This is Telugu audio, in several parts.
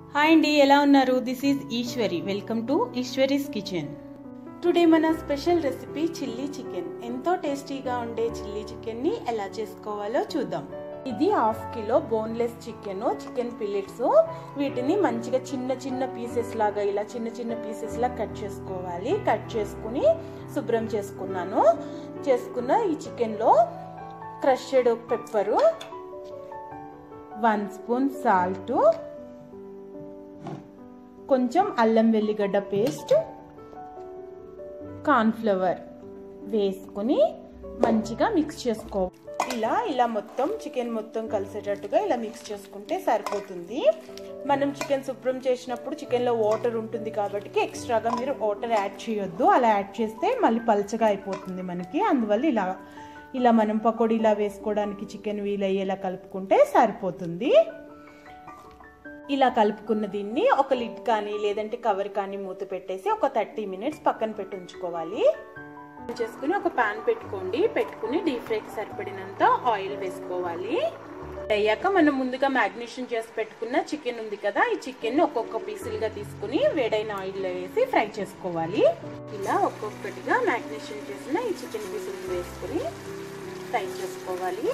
హాయ్ అండి ఎలా ఉన్నారు this is Eswari welcome to Eswari's kitchen today మన స్పెషల్ రెసిపీ చిల్లీ చికెన్ ఎంతో టేస్టీగా ఉండే చిల్లీ చికెన్ని ఎలా చేసుకోవాలో చూద్దాం ఇది half kilo boneless chicken chicken fillets వీటిని మంచిగా చిన్న చిన్న పీసెస్ లాగా ఇలా చిన్న చిన్న పీసెస్ లా కట్ చేసుకోవాలి కట్ చేసుకుని శుభ్రం చేసుకున్నాను చేసుకున్న ఈ చికెన్లో crushed pepper one spoon salt కొంచెం అల్లం వెల్లిగడ్డ పేస్ట్ కార్న్ఫ్లవర్ వేసుకుని మంచిగా మిక్స్ చేసుకో ఇలా ఇలా మొత్తం చికెన్ మొత్తం కలిసేటట్టుగా ఇలా మిక్స్ చేసుకుంటే సరిపోతుంది మనం చికెన్ శుభ్రం చేసినప్పుడు చికెన్లో వాటర్ ఉంటుంది కాబట్టి ఎక్స్ట్రాగా మీరు వాటర్ యాడ్ చేయొద్దు అలా యాడ్ చేస్తే మళ్ళీ పల్చగా అయిపోతుంది మనకి అందువల్ల ఇలా ఇలా మనం పకోడీలా వేసుకోవడానికి చికెన్ వీలయ్యేలా కలుపుకుంటే సరిపోతుంది ఇలా కలుపుకున్న దీన్ని ఒక లిడ్ కానీ లేదంటే కవర్ కానీ మూత పెట్టేసి ఒక థర్టీ మినిట్స్ పక్కన పెట్టి ఉంచుకోవాలి చేసుకుని ఒక పాన్ పెట్టుకోండి పెట్టుకుని డీప్ ఫ్రైకి సరిపడినంత ఆయిల్ వేసుకోవాలి అయ్యాక మనం ముందుగా మ్యాగ్నేషన్ చేసి పెట్టుకున్న చికెన్ ఉంది కదా ఈ చికెన్ ఒక్కొక్క పీసులుగా తీసుకుని వేడైన ఆయిల్లో వేసి ఫ్రై చేసుకోవాలి ఇలా ఒక్కొక్కటిగా మ్యాగ్నేషన్ చేసిన ఈ చికెన్ పీసులు వేసుకుని ఫ్రై చేసుకోవాలి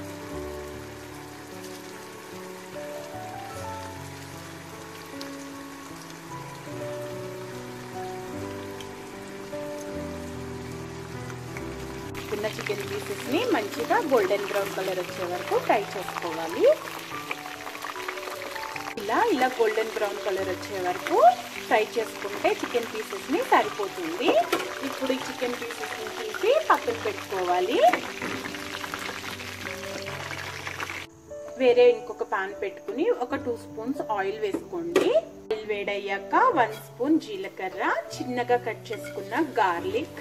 చిన్న చికెన్ పీసెస్ని మంచిగా గోల్డెన్ బ్రౌన్ కలర్ వచ్చే వరకు ఫ్రై చేసుకోవాలి ఇలా ఇలా గోల్డెన్ బ్రౌన్ కలర్ వచ్చే వరకు ఫ్రై చేసుకుంటే చికెన్ పీసెస్ని సరిపోతుంది ఇప్పుడు ఈ చికెన్ పీసెస్ని తీసి పక్కన పెట్టుకోవాలి వేరే ఇంకొక పాన్ పెట్టుకుని ఒక టూ స్పూన్స్ ఆయిల్ వేసుకోండి ఆయిల్ వేడయ్యాక వన్ స్పూన్ జీలకర్ర చిన్నగా కట్ చేసుకున్న గార్లిక్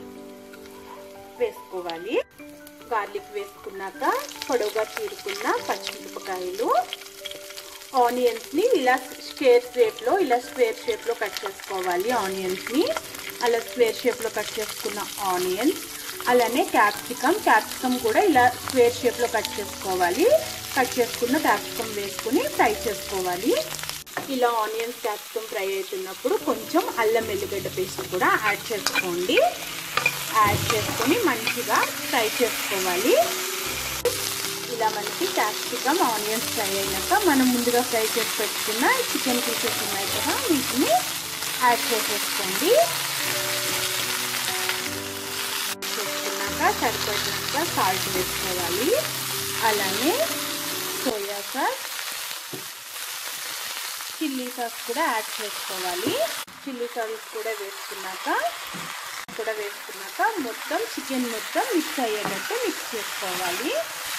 వేసుకోవాలి గార్లిక్ వేసుకున్నాక పొడవుగా చీరుకున్న పచ్చిమిరపకాయలు ఆనియన్స్ ని ఇలా స్క్వేర్ షేప్ లో ఇలా స్క్వేర్ షేప్ లో కట్ చేసుకోవాలి ఆనియన్స్ ని అలా స్క్వేర్ షేప్ లో కట్ చేసుకున్న ఆనియన్స్ అలానే క్యాప్సికమ్ క్యాప్సికమ్ కూడా ఇలా స్క్వేర్ షేప్ లో కట్ చేసుకోవాలి కట్ చేసుకున్న క్యాప్సికమ్ వేసుకుని ఫ్రై చేసుకోవాలి ఇలా ఆనియన్స్ క్యాప్సికమ్ ఫ్రై అవుతున్నప్పుడు కొంచెం అల్లం వెల్లిగడ్డ పేస్ట్ కూడా యాడ్ చేసుకోండి యాడ్ చేసుకొని మంచిగా ఫ్రై చేసుకోవాలి ఇలా మనకి క్యాప్సికమ్ ఆనియన్స్ ఫ్రై అయినాక మనం ముందుగా ఫ్రై చేసి పెట్టుకున్న చికెన్ పీసెస్ ఉన్నాయి కదా వీటిని యాడ్ చేసేసుకోండి చేసుకున్నాక సరిపడినంత సాల్ట్ వేసుకోవాలి అలానే సోయా సాస్ చిల్లీ సాస్ కూడా యాడ్ చేసుకోవాలి చిల్లీ సాస్ కూడా వేసుకున్నాక కూడా వేసుకున్నాక మొత్తం చికెన్ మొత్తం మిక్స్ అయ్యేటట్టు మిక్స్ చేసుకోవాలి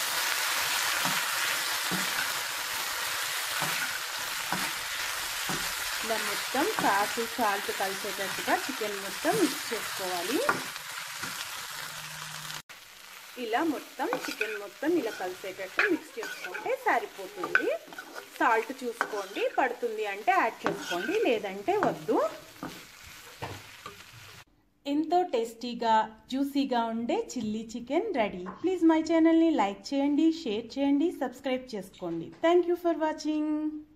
ఇలా మొత్తం సాస్ సాల్ట్ కలిసేటట్టుగా చికెన్ మొత్తం మిక్స్ చేసుకోవాలి ఇలా మొత్తం చికెన్ మొత్తం ఇలా కలిసేటట్టు మిక్స్ చేసుకుంటే సరిపోతుంది సాల్ట్ చూసుకోండి పడుతుంది అంటే యాడ్ చేసుకోండి లేదంటే వద్దు ఎంతో టేస్టీగా జ్యూసీగా ఉండే chilli chicken ready please my ఛానల్ని లైక్ చేయండి షేర్ చేయండి సబ్స్క్రైబ్ చేసుకోండి థ్యాంక్ యూ ఫర్ వాచింగ్